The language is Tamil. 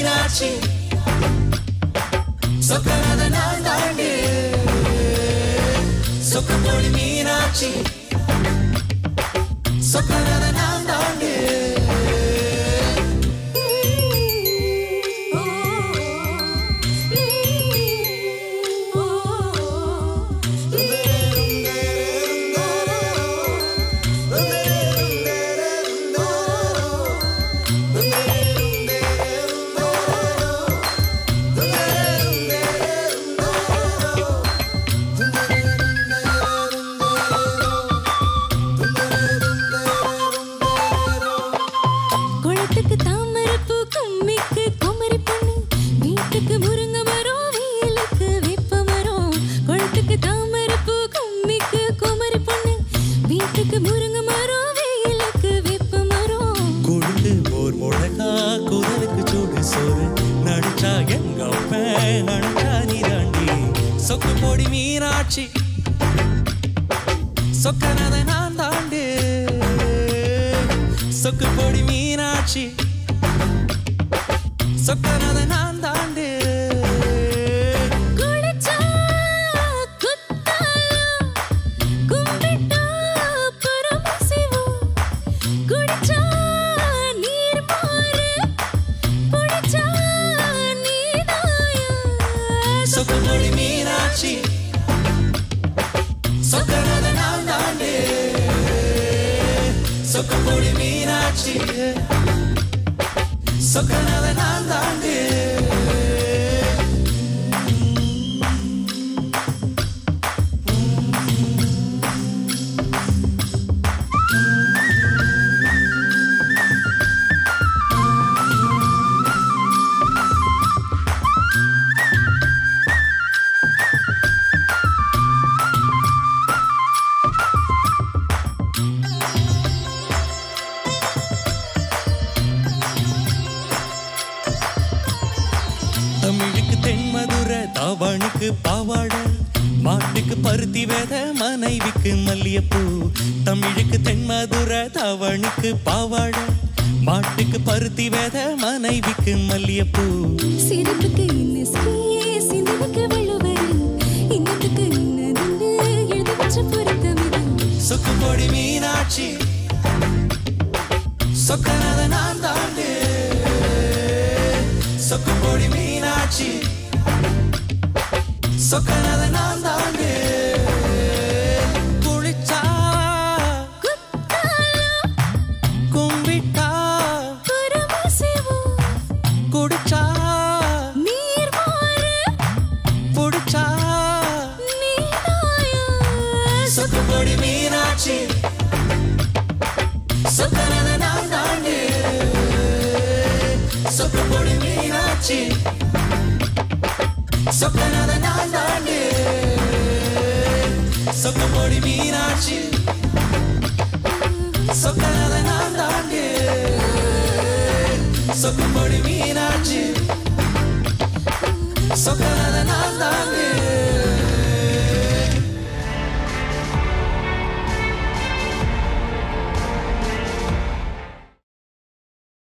மீனாட்சி சொக்கநாத நான் தாண்டி சொக்கப்பொடி மீனாட்சி சொக்கநாத நான் தாண்டி குளத்துக்கு தாமரைப்பூ கும்மிக்கு குமரி பொண்ணு வீட்டுக்கு முருங்க மரம் வெயிலுக்கு வேப்ப மரம் குளத்துக்கு தாமரைப்பூ கும்மிக்கு குமரி பொண்ணு வீட்டுக்கு முருங்க மரம் வெயிலுக்கு வேப்ப மரம் கொழுந்து மோர் முழகா குரலுக்கு சூடு சோறு நடிச்சா எங்க அப்பன் அணைச்சா நீ தாண்டி சொக்கு பொடி மீனாட்சி சொக்கனத நான் தாண்டி சொக்கு பொடி மீனாட்சி சொக்கனத நான் தாண்டி குளிச்சா குத்தாலம் கும்பிட்டா பரமசிவம் குடிச்சா நீர் மாறு குடிச்சா நீதாயம் சொக்கு பொடி மீனாட்சி சொக்கனத நான் தாண்டி சொக்கு பொடி மீனாட்சி சொக்கனத நான் தாண்டி தமிழுக்கு தென்மதுரை தாவாணிக்கு பாவாடை மாட்டுக்கு பருத்தி வித மனைவிக்கு மல்லியப்பூ தமிழுக்கு தென்மதுரை தாவணிக்கு பாவாடை மாட்டுக்கு பருத்தி வித மனைவிக்கு மல்லியப்பூ சிரிப்புக்கு இன்ன ஸ்ரீயே சிந்துவுக்கு வள்ளுவர் இன்னத்துக்கு இன்னதுன்னு எழுதி வச்ச பொருத்தம் இது சொக்கு பொடி மீனாட்சி சொக்கனத நான் தாண்டி சொக்கு பொடி மீனாட்சி சொக்கனத நான் தாண்டி குளிச்சா குத்தாலம் கும்பிட்டா பரமசிவம் குடிச்சா நீர் மாறு புடிச்சா நீதாயம் சொக்கு பொடி மீனாட்சி சொக்கனத நான் தாண்டி சொக்கு பொடி மீனாட்சி சொக்கனத நான் தாண்டி சொக்கு பொடி மீனாட்சி சொக்கனத நான் தாண்டி சொக்கு பொடி மீனாட்சி சொக்கனத நான் தாண்டி